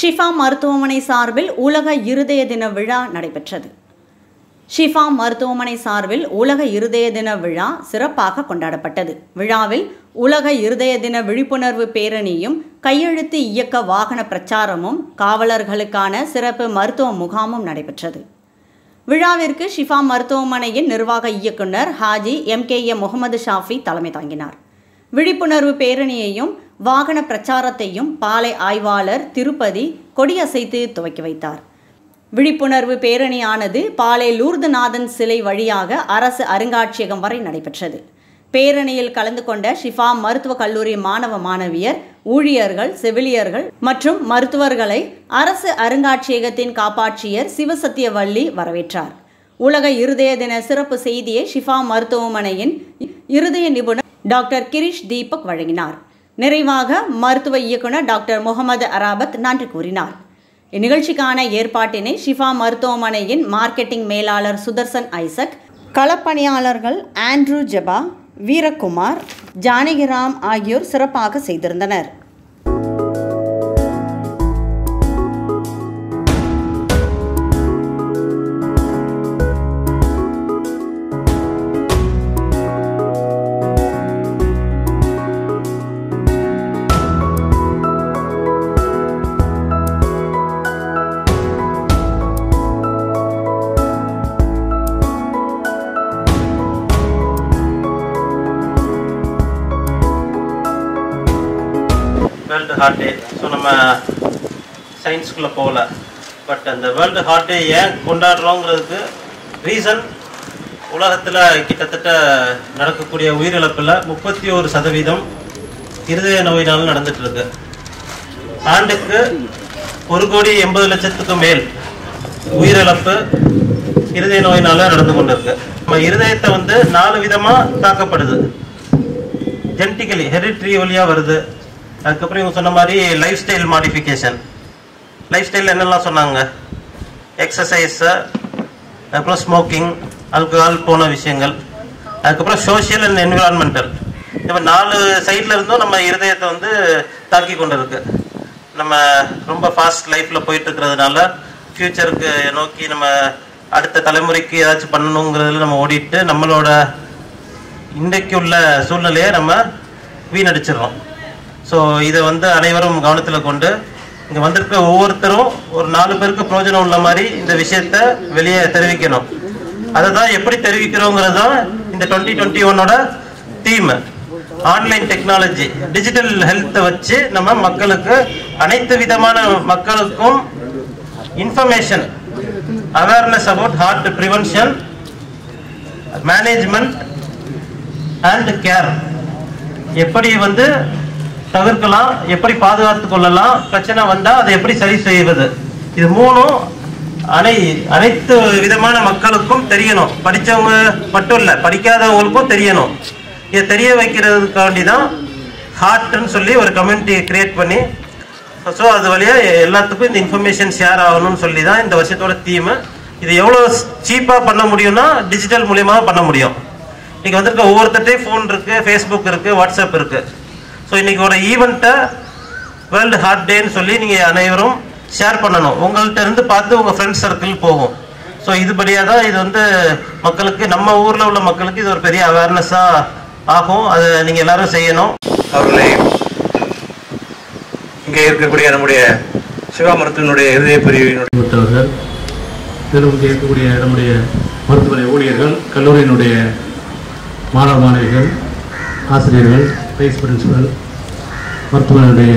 ஷிஃபா மருத்துவமனை சார்பில் உலக இருதய தின விழா நடைபெற்றது ஷிஃபா மருத்துவமனை சார்பில் உலக இருதய தின விழா சிறப்பாக கொண்டாடப்பட்டது விழாவில் உலக இருதய தின விழிப்புணர்வு பேரணியும் கையெழுத்து இயக்க வாகன பிரச்சாரமும் காவலர்களுக்கான சிறப்பு மருத்துவ முகாமும் நடைபெற்றது விழாவிற்கு ஷிஃபா மருத்துவமனையின் நிர்வாக இயக்குனர் Haji M K M Mohammed Shafi தலைமை தாங்கினார் விழிப்புணர்வு பேரணியையும் வாகன பிரச்சாரத்தையும் பாலை ஆய்வாளர் திருப்பதி கொடியசைத்து துவக்கி வைத்தார் விழிப்புணர்வு பேரணியானது பாலை லூர்துநாதன் சிலை வழியாக அரசு அருங்காட்சியகம் வரை நடைபெற்றது பேரணியில் கலந்து கொண்ட ஷிஃபா மருத்துவக் கல்லூரி மாணவ மாணவியர் ஊழியர்கள் செவிலியர்கள் மற்றும் மருத்துவர்களை அரசு அருங்காட்சியகத்தின் காப்பாட்சியர் சிவசத்தியவள்ளி வரவேற்றார் உலக இருதய தின சிறப்பு செய்தியை ஷிஃபா மருத்துவமனையின் இருதய நிபுணர் டாக்டர் கிரிஷ் தீபக் வழங்கினார் நிறைவாக மருத்துவ இயக்குனர் டாக்டர் முகமது அராபத் நன்றி கூறினார் இந்நிகழ்ச்சிக்கான ஏற்பாட்டினை ஷிஃபா மருத்துவமனையின் மார்க்கெட்டிங் மேலாளர் சுதர்சன் ஐசக் களப்பணியாளர்கள் ஆண்ட்ரூ ஜபா வீரகுமார் ஜானகிராம் ஆகியோர் சிறப்பாக செய்திருந்தனர் வேர்ல்டு ஹார்ட் டே ஸோ நம்ம சயின்ஸ்குள்ளே போகல பட் அந்த வேர்ல்டு ஹார்ட் டே ஏன் கொண்டாடுறோங்கிறதுக்கு ரீசன் உலகத்தில் கிட்டத்தட்ட நடக்கக்கூடிய உயிரிழப்பில் முப்பத்தி ஒரு சதவீதம் இருதய நோயினால நடந்துட்டு இருக்கு ஆண்டுக்கு ஒரு கோடி எண்பது லட்சத்துக்கு மேல் உயிரிழப்பு இருதய நோயினால நடந்து கொண்டிருக்கு நம்ம இருதயத்தை வந்து நாலு விதமாக தாக்கப்படுது ஜெனட்டிக்கலி ஹெரிட்ரி வழியாக வருது அதுக்கப்புறம் இவங்க சொன்ன மாதிரி லைஃப் ஸ்டைல் மாடிஃபிகேஷன் லைஃப் ஸ்டைலில் என்னெல்லாம் சொன்னாங்க எக்ஸசைஸு அதுக்கப்புறம் ஸ்மோக்கிங் ஆல்கஹால் போன விஷயங்கள் அதுக்கப்புறம் சோஷியல் அண்ட் என்விரான்மெண்டல் இப்போ நாலு சைடில் இருந்தும் நம்ம இருதயத்தை வந்து தாக்கி கொண்டு இருக்கு நம்ம ரொம்ப ஃபாஸ்ட் லைஃப்பில் போயிட்டு இருக்கிறதுனால ஃப்யூச்சருக்கு நோக்கி நம்ம அடுத்த தலைமுறைக்கு ஏதாச்சும் பண்ணணுங்கிறதுல நம்ம ஓடிட்டு நம்மளோட இன்றைக்கு உள்ள சூழ்நிலையை நம்ம வீணடிச்சிடுறோம் ஸோ இதை வந்து அனைவரும் கவனத்தில் கொண்டு இங்கே வந்திருக்க ஒவ்வொருத்தரும் ஒரு நாலு பேருக்கு பிரயோஜனம் உள்ள மாதிரி இந்த விஷயத்த வெளியே தெரிவிக்கணும் அதை தான் எப்படி தெரிவிக்கிறோங்கிறது தான் இந்த டுவெண்ட்டி டுவெண்ட்டி ஒன்னோட தீம் ஆன்லைன் டெக்னாலஜி டிஜிட்டல் ஹெல்த்தை வச்சு நம்ம மக்களுக்கு அனைத்து விதமான மக்களுக்கும் information awareness about heart prevention management and care எப்படி வந்து தவிர்க்கலாம் எப்படி பாதுகாத்து கொள்ளலாம் பிரச்சனை வந்தா அதை எப்படி சரி செய்வது இது மூணும் அனை அனைத்து விதமான மக்களுக்கும் தெரியணும் படிச்சவங்க மட்டும் இல்லை படிக்காதவங்களுக்கும் தெரியணும் இதை தெரிய வைக்கிறதுக்காண்டி தான் ஹார்ட்னு சொல்லி ஒரு கம்யூனிட்டியை கிரியேட் பண்ணி ஸோ அது வழியாக எல்லாத்துக்கும் இந்த இன்ஃபர்மேஷன் ஷேர் ஆகணும்னு சொல்லி தான் இந்த வருஷத்தோட தீம் இது எவ்வளோ சீப்பாக பண்ண முடியும்னா டிஜிட்டல் மூலியமாக பண்ண முடியும் இன்னைக்கு வந்திருக்க ஒவ்வொருத்தட்டையும் ஃபோன் இருக்கு ஃபேஸ்புக் இருக்கு வாட்ஸ்அப் இருக்கு ஸோ இன்னைக்கு ஒரு ஈவெண்ட்டை வேர்ல்டு ஹார்ட் டேன்னு சொல்லி நீங்கள் அனைவரும் ஷேர் பண்ணணும் உங்கள்கிட்ட இருந்து பார்த்து உங்கள் ஃப்ரெண்ட்ஸ் சர்க்கிள் போகும் ஸோ இதுபடியாக தான் இது வந்து மக்களுக்கு நம்ம ஊரில் உள்ள மக்களுக்கு இது ஒரு பெரிய அவேர்னஸாக ஆகும் அதை நீங்கள் எல்லாரும் செய்யணும் அவர்களை இங்கே இருக்கக்கூடிய நம்முடைய சிவா மருத்துவனுடைய இருதய பிரிவினுடைய மருத்துவர்கள் இதில் இங்கே இருக்கக்கூடிய நம்முடைய மருத்துவமனை ஊழியர்கள் கல்லூரியினுடைய மாணவ மாணவிகள் ஆசிரியர்கள் வைஸ் பிரின்சிபல் மருத்துவமனையுடைய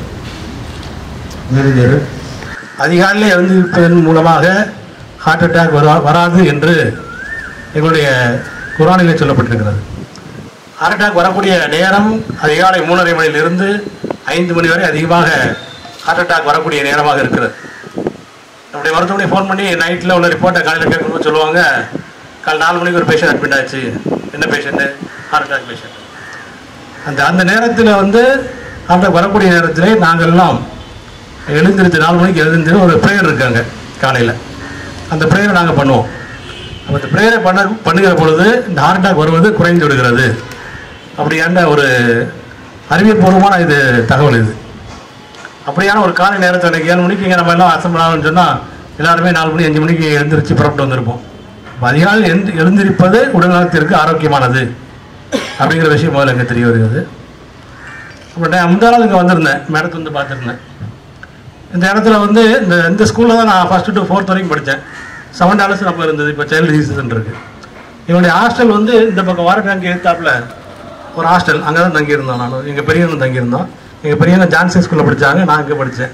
மேனேஜர் அதிகாலையில் எழுந்திருப்பதன் மூலமாக ஹார்ட் அட்டாக் வரா வராது என்று எங்களுடைய குரானிலே சொல்லப்பட்டிருக்கிறது ஹார்ட் அட்டாக் வரக்கூடிய நேரம் அதிகாலை மூணரை மணியிலிருந்து ஐந்து மணி வரை அதிகமாக ஹார்ட் அட்டாக் வரக்கூடிய நேரமாக இருக்கிறது நம்முடைய மருத்துவமனை ஃபோன் பண்ணி நைட்டில் உள்ள ரிப்போர்ட்டை காலையில் கேட்கும்போது சொல்லுவாங்க காலை நாலு மணிக்கு ஒரு பேஷண்ட் அட்மிட் ஆச்சு என்ன பேஷண்ட்டு ஹார்ட் அட்டாக் பேஷண்ட் அந்த அந்த நேரத்தில் வந்து ஹார்ட் அட்டாக் வரக்கூடிய நேரத்தில் நாங்கள் எல்லாம் எழுந்திருச்சு நாலு மணிக்கு எழுந்திருந்து ஒரு ப்ரேயர் இருக்காங்க காலையில் அந்த ப்ரேயரை நாங்கள் பண்ணுவோம் அப்ப அந்த ப்ரேயரை பண்ண பண்ணுகிற பொழுது இந்த ஹார்ட் அட்டாக் வருவது குறைந்து விடுகிறது அப்படியான ஒரு அறிவியல் பூர்வமான இது தகவல் இது அப்படியான ஒரு காலை நேரத்தில் எனக்கு ஏழு மணிக்கு இங்கே நம்ம எல்லாம் அசம்பிள் ஆகணும்னு சொன்னால் எல்லாருமே நாலு மணி அஞ்சு மணிக்கு எழுந்திரிச்சு புறப்பட்டு வந்திருப்போம் அப்ப அதிகாலை எழுந்து எழுந்திருப்பது உடல்நலத்திற்கு ஆரோக்கியமானது அப்படிங்கிற விஷயம் முதல்ல எனக்கு தெரிய வருகிறது அப்புறம் நான் முந்தா நாள் இங்கே வந்திருந்தேன் மேடத்தை வந்து பார்த்துருந்தேன் இந்த இடத்துல வந்து இந்த இந்த ஸ்கூலில் தான் நான் ஃபஸ்ட்டு டு ஃபோர்த் வரைக்கும் படித்தேன் செவன் டாலர்ஸ் நம்ம இருந்தது இப்போ சைல்டு டிசீசன் இருக்கு இவனுடைய ஹாஸ்டல் வந்து இந்த பக்கம் வார டேங்க் எழுத்தாப்புல ஒரு ஹாஸ்டல் அங்கே தான் தங்கியிருந்தோம் நான் எங்கள் பெரியவங்க தங்கியிருந்தோம் எங்கள் பெரியவங்க ஜான்சன் ஸ்கூலில் படித்தாங்க நான் இங்கே படித்தேன்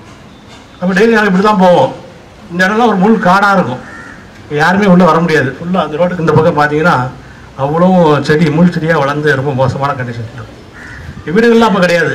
அப்போ டெய்லி நாங்கள் இப்படி தான் போவோம் இந்த இடம்லாம் ஒரு முள் காடாக இருக்கும் யாருமே உள்ளே வர முடியாது ஃபுல்லாக அந்த ரோட்டுக்கு இந்த பக்கம் பார்த்தீங்கன்னா அவ்வளோ செடி முள் செடியாக வளர்ந்து ரொம்ப மோசமான கண்டிஷன் இருக்கும் வீடுகள்லாம் அப்போ கிடையாது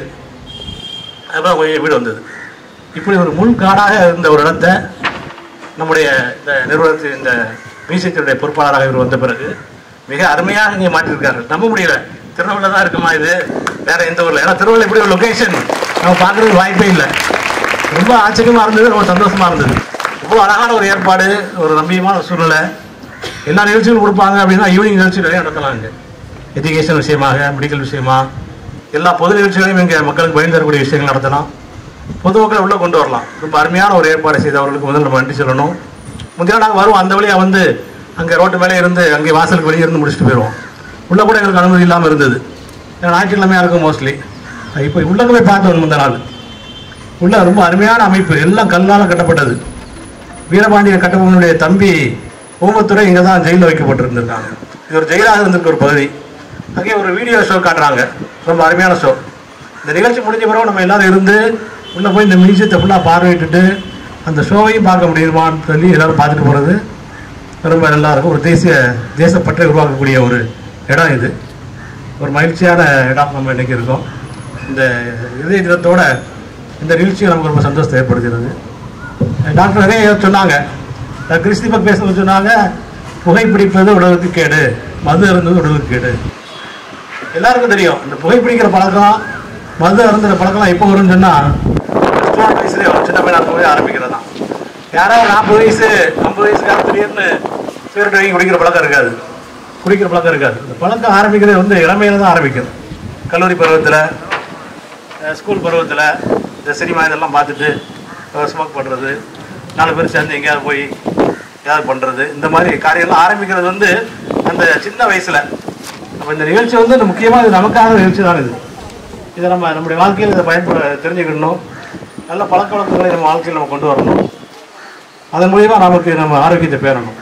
அப்புறம் கொஞ்சம் வீடு வந்தது இப்படி ஒரு முள் காடாக இருந்த ஒரு இடத்த நம்முடைய இந்த நிறுவனத்தின் இந்த மியூசியத்தினுடைய பொறுப்பாளராக இவர் வந்த பிறகு மிக அருமையாக இங்கே மாற்றிருக்காரு நம்ப முடியல திருநெல்வேலியில் தான் இருக்குமா இது வேற எந்த ஊரில் ஏன்னா திருநெல்வேலி இப்படி ஒரு லொக்கேஷன் நம்ம பார்க்கறதுக்கு வாய்ப்பே இல்லை ரொம்ப ஆச்சரியமா இருந்தது ரொம்ப சந்தோஷமா இருந்தது ரொம்ப அழகான ஒரு ஏற்பாடு ஒரு நம்பியமான ஒரு சூழ்நிலை எல்லா நிகழ்ச்சிகளும் கொடுப்பாங்க அப்படின்னா ஈவினிங் நிகழ்ச்சி நிறைய நடத்தலாம் இங்கே எஜுகேஷன் விஷயமாக மெடிக்கல் விஷயமா எல்லா பொது நிகழ்ச்சிகளையும் இங்கே மக்களுக்கு பயன் தரக்கூடிய விஷயங்கள் நடத்தலாம் பொதுமக்களை உள்ளே கொண்டு வரலாம் ரொம்ப அருமையான ஒரு ஏற்பாடு செய்தவர்களுக்கு முதல்ல நம்ம நன்றி சொல்லணும் முந்தைய நாங்கள் வருவோம் அந்த வழியாக வந்து அங்கே ரோட்டு மேலே இருந்து அங்கே வாசலுக்கு வெளியே இருந்து முடிச்சுட்டு போயிடுவோம் உள்ளே கூட எங்களுக்கு அனுமதி இல்லாமல் இருந்தது ஏன்னா ஞாயிற்றுக்கிழமையாக இருக்கும் மோஸ்ட்லி இப்போ உள்ளே போய் பார்த்தோம் முந்த நாள் உள்ள ரொம்ப அருமையான அமைப்பு எல்லாம் கல்லால் கட்டப்பட்டது வீரபாண்டிய கட்டபொம்மனுடைய தம்பி ஊமத்துறை இங்கே தான் ஜெயிலில் வைக்கப்பட்டிருந்திருக்காங்க இது ஒரு ஜெயிலாக இருந்திருக்க ஒரு பகுதி அங்கே ஒரு வீடியோ ஷோ காட்டுறாங்க ரொம்ப அருமையான ஷோ இந்த நிகழ்ச்சி முடிஞ்ச பிறகு நம்ம எல்லாரும் இருந்து உள்ளே போய் இந்த மியூசியத்தை ஃபுல்லாக பார்வையிட்டுட்டு அந்த ஷோவையும் பார்க்க முடியுமான்னு சொல்லி எல்லாரும் பார்த்துட்டு போகிறது ரொம்ப நல்லா இருக்கும் ஒரு தேசிய தேசப்பற்றை உருவாக்கக்கூடிய ஒரு இடம் இது ஒரு மகிழ்ச்சியான இடம் நம்ம இன்னைக்கு இருக்கோம் இந்த இதய தினத்தோட இந்த நிகழ்ச்சி நமக்கு ரொம்ப சந்தோஷத்தை ஏற்படுத்துகிறது டாக்டர் நிறைய சொன்னாங்க டாக்டர் கிறிஸ்திபக் பேசும்போது சொன்னாங்க புகைப்பிடிப்பது உடலுக்கு கேடு மது அருந்தது உடலுக்கு கேடு எல்லாருக்கும் தெரியும் இந்த புகைப்பிடிக்கிற பழக்கம் மது அருந்துற பழக்கம்லாம் எப்போ வரும்னு சொன்னால் பதினாறு வயசுலேயே வரும் சின்ன பையனா போய் ஆரம்பிக்கிறது தான் யாராவது நாற்பது வயசு ஐம்பது வயசுக்காக திடீர்னு சிகரெட் வாங்கி குடிக்கிற பழக்கம் இருக்காது குடிக்கிற பழக்கம் இருக்காது இந்த பழக்கம் ஆரம்பிக்கிறது வந்து இளமையில தான் ஆரம்பிக்கும் கல்லூரி பருவத்தில் ஸ்கூல் பருவத்தில் இந்த சினிமா இதெல்லாம் பார்த்துட்டு ஸ்மோக் பண்ணுறது நாலு பேர் சேர்ந்து எங்கேயாவது போய் ஏதாவது பண்ணுறது இந்த மாதிரி காரியம்லாம் ஆரம்பிக்கிறது வந்து அந்த சின்ன வயசில் அப்போ இந்த நிகழ்ச்சி வந்து முக்கியமாக இது நமக்கான நிகழ்ச்சி தான் இது இதை நம்ம நம்முடைய வாழ்க்கையில் இதை பயன்பட தெரிஞ்சுக்கணும் நல்ல பழக்க வழக்கங்களை நம்ம வாழ்க்கையில் நம்ம கொண்டு வரணும் அதன் மூலியமாக நமக்கு நம்ம ஆரோக்கியத்தை பேரணும்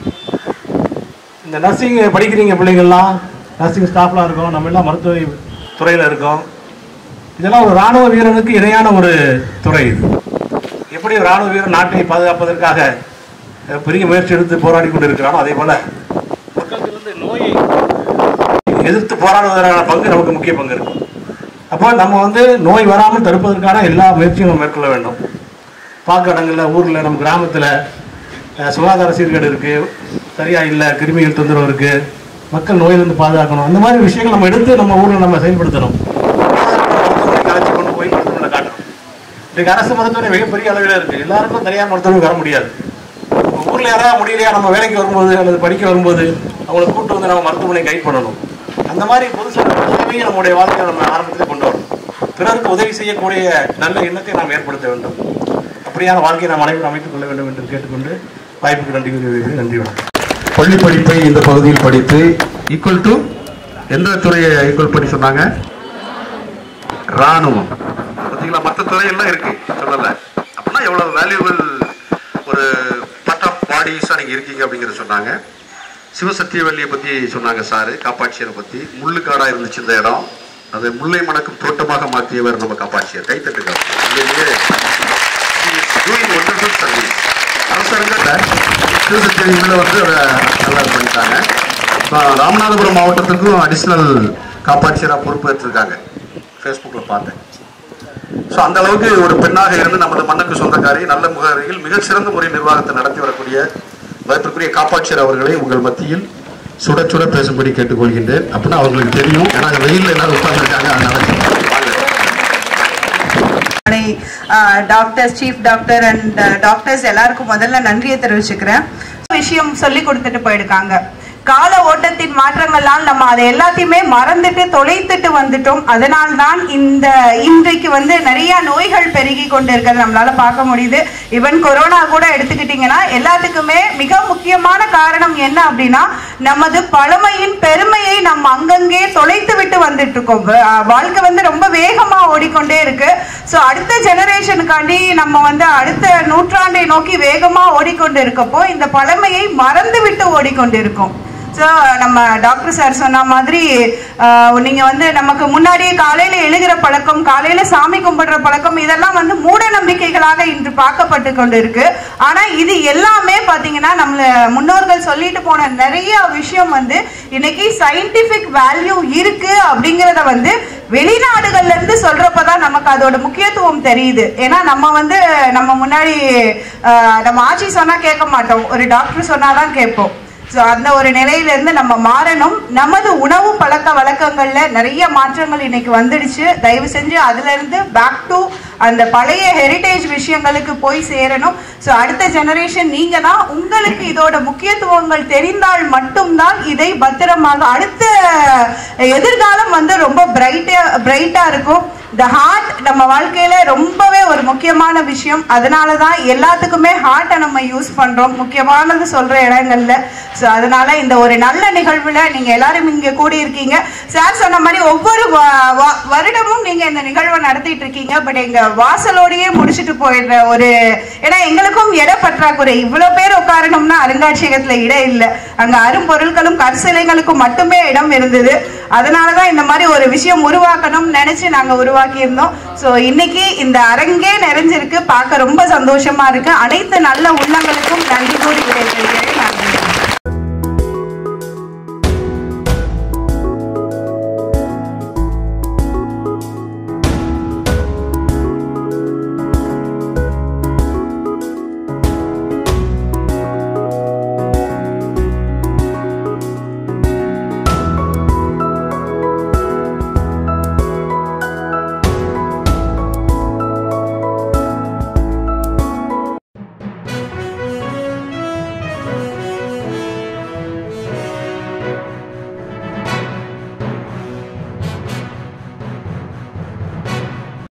இந்த நர்சிங் படிக்கிறீங்க பிள்ளைங்கள்லாம் நர்சிங் ஸ்டாஃப்லாம் இருக்கோம் நம்ம எல்லாம் மருத்துவ துறையில் இருக்கோம் இதெல்லாம் ஒரு ராணுவ வீரனுக்கு இணையான ஒரு துறை இது எப்படி ஒரு ராணுவ வீரன் நாட்டை பாதுகாப்பதற்காக அஹ், பெரிய முயற்சி எடுத்து போராடி கொண்டு இருக்கிறானோ அதே போல மக்களுக்கு நோயை எதிர்த்து போராடுவதற்கான பங்கு நமக்கு முக்கிய பங்கு இருக்கு அப்போ நம்ம வந்து நோய் வராமல் தடுப்பதற்கான எல்லா முயற்சியும் நம்ம மேற்கொள்ள வேண்டும் பார்க்க இடங்களில் ஊரில் நம்ம கிராமத்தில் சுகாதார சீர்கேடு இருக்குது சரியா இல்லை கிருமிகள் தொந்தரவு இருக்குது மக்கள் நோயிலிருந்து பாதுகாக்கணும் அந்த மாதிரி விஷயங்கள் நம்ம எடுத்து நம்ம ஊரில் நம்ம செயல்படுத்தணும் மருத்துவமனை கலைச்சி கொண்டு போய் மருத்துவமனை காட்டணும் இன்றைக்கு அரசு மருத்துவமனை மிகப்பெரிய அளவில் இருக்குது எல்லாருக்கும் தனியார் மருத்துவமனை வர முடியாது ஊரில் யாராவது முடியலையா நம்ம வேலைக்கு வரும்போது அல்லது படிக்க வரும்போது அவங்களை கூட்டு வந்து நம்ம மருத்துவமனை கைட் பண்ணணும் அந்த மாதிரி பொது சேவையை நம்முடைய வாழ்க்கையை நம்ம ஆரம்பத்தில் கொண்டு வரணும் பிறருக்கு உதவி செய்யக்கூடிய நல்ல எண்ணத்தை நாம் ஏற்படுத்த வேண்டும் அப்படியான வாழ்க்கையை நாம் அனைவரும் அமைத்துக் கொள்ள வேண்டும் என்று கேட்டுக்கொண்டு வாய்ப்புக்கு நன்றி கூறி விடைபெறுகிறேன். நன்றி வணக்கம் பள்ளி படிப்பை இந்த பகுதியில் படித்து ஈக்குவல் டு எந்த துறையை ஈக்குவல் பண்ணி சொன்னாங்க ராணுவம் பார்த்தீங்களா மற்ற துறையெல்லாம் இருக்கு சொல்லல அப்படின்னா எவ்வளவு வேல்யூபிள் ஒரு பார்ட் ஆஃப் பாடிஸாக நீங்கள் இருக்கீங்க அப்படிங்கிறத சொன்னாங்க சிவசத்தியவல்லியை பற்றி சொன்னாங்க சாரு காப்பாட்சியரை பற்றி முள்ளுக்காடாக இருந்துச்சு இந்த இடம் அதை முல்லை மணக்கும் தோட்டமாக மாற்றியவர் நம்ம காப்பாட்சியர் கைத்தட்டுகள் உண்மையிலேயே doing wonderful service. அரசாங்கத்தில் சிவசக்தி இதில் வந்து அதை நல்லா பண்ணிட்டாங்க இப்போ ராமநாதபுரம் மாவட்டத்துக்கும் அடிஷ்னல் காப்பாட்சியராக பொறுப்பேற்றிருக்காங்க ஃபேஸ்புக்கில் பார்த்தேன் ஸோ அந்த அளவுக்கு ஒரு பெண்ணாக இருந்து நமது மண்ணுக்கு சொந்தக்காரி நல்ல முகவரியில் மிகச் சிறந்த முறை நிர்வாகத்தை நடத்தி வரக்கூடிய மதிப்பிற்குரிய காப்பாட்சியர் அவர்களை உங்கள் மத்தியில் சுட சுட பேசும்படி கேட்டுக்கொள்கின்றேன் அப்படின்னா அவங்களுக்கு தெரியும் ஏன்னா வெயிலில் எல்லாரும் உட்கார்ந்துருக்காங்க அதனால வாங்க. Doctors chief doctor and doctors எல்லாருக்கும் முதல்ல நன்றியை தெரிவிச்சுக்கிறேன் விஷயம் சொல்லி கொடுத்துட்டு போயிருக்காங்க கால ஓட்டத்தின் மாற்றங்களால் நம்ம அதை எல்லாத்தையுமே மறந்துட்டு தொலைத்துட்டு வந்துட்டோம் அதனால்தான் இந்த இன்றைக்கு வந்து நிறைய நோய்கள் பெருகி கொண்டு இருக்கிறது நம்மளால பார்க்க முடியுது ஈவன் கொரோனா கூட எடுத்துக்கிட்டிங்கன்னா எல்லாத்துக்குமே மிக முக்கியமான காரணம் என்ன அப்படின்னா நமது பழமையின் பெருமையை நம்ம அங்கங்கே தொலைத்து விட்டு வந்துட்டு இருக்கோம் வா- வாழ்க்கை வந்து ரொம்ப வேகமா ஓடிக்கொண்டே இருக்கு ஸோ அடுத்த ஜெனரேஷனுக்காண்டி நம்ம வந்து அடுத்த நூற்றாண்டை நோக்கி வேகமா ஓடிக்கொண்டு இருக்கப்போ இந்த பழமையை மறந்து விட்டு ஓடிக்கொண்டு இருக்கோம் ஸோ நம்ம டாக்டர் சார் சொன்ன மாதிரி ஆஹ், நீங்க வந்து நமக்கு முன்னாடியே காலையில எழுகிற பழக்கம் காலையில சாமி கும்பிடுற பழக்கம் இதெல்லாம் வந்து மூட நம்பிக்கைகளாக இன்று பார்க்கப்பட்டு கொண்டு இருக்கு ஆனா இது எல்லாமே பாத்தீங்கன்னா நம்மள முன்னோர்கள் சொல்லிட்டு போன நிறைய விஷயம் வந்து இன்னைக்கு சயின்டிபிக் வேல்யூ இருக்கு அப்படிங்கறத வந்து வெளிநாடுகள்ல இருந்து சொல்றப்பதான் நமக்கு அதோட முக்கியத்துவம் தெரியுது ஏன்னா நம்ம வந்து நம்ம முன்னாடி ஆஹ், நம்ம ஆட்சி சொன்னா கேட்க மாட்டோம் ஒரு டாக்டர் சொன்னாதான் கேட்போம் ஸோ அந்த ஒரு நிலையில இருந்து நம்ம மாறணும் நமது உணவு பழக்க வழக்கங்கள்ல நிறைய மாற்றங்கள் இன்னைக்கு வந்துடுச்சு தயவு செஞ்சு அதுல இருந்து பேக் டு அந்த பழைய ஹெரிட்டேஜ் விஷயங்களுக்கு போய் சேரணும் ஸோ அடுத்த ஜெனரேஷன் நீங்க தான் உங்களுக்கு இதோட முக்கியத்துவங்கள் தெரிந்தால் மட்டும்தான் இதை பத்திரமாக அடுத்த எதிர்காலம் வந்து ரொம்ப பிரைட்டா பிரைட்டா இருக்கும் த ஹார்ட் நம்ம வாழ்க்கையில ரொம்பவே ஒரு முக்கியமான விஷயம் அதனால தான் எல்லாத்துக்குமே ஹார்ட்டை நம்ம யூஸ் பண்றோம் முக்கியமானது சொல்ற இடங்கள்ல ஸோ அதனால இந்த ஒரு நல்ல நிகழ்வுல நீங்க எல்லாரும் இங்க கூடி இருக்கீங்க சார் சொன்ன மாதிரி ஒவ்வொரு வ- வ- வருடமும் நீங்க இந்த நிகழ்வை நடத்திட்டு இருக்கீங்க பட் எங்க வாசலோடயே முடிச்சுட்டு போயிடுற ஒரு ஏன்னா எங்களுக்கும் இட பற்றாக்குறை இவ்வளவு பேர் உட்காரணும்னா அருங்காட்சியகத்துல இடம் இல்லை அங்க அரும்பொருட்களும் கற்சிலைகளுக்கும் மட்டுமே இடம் இருந்தது அதனாலதான் இந்த மாதிரி ஒரு விஷயம் உருவாக்கணும்னு நினைச்சு நாங்க உருவாக்கி இருந்தோம் ஸோ இன்னைக்கு இந்த அரங்கே நிறைஞ்சிருக்கு பார்க்க ரொம்ப சந்தோஷமா இருக்கு அனைத்து நல்ல உள்ளங்களுக்கும் நன்றி கூறி விடைபெறுகிறேன்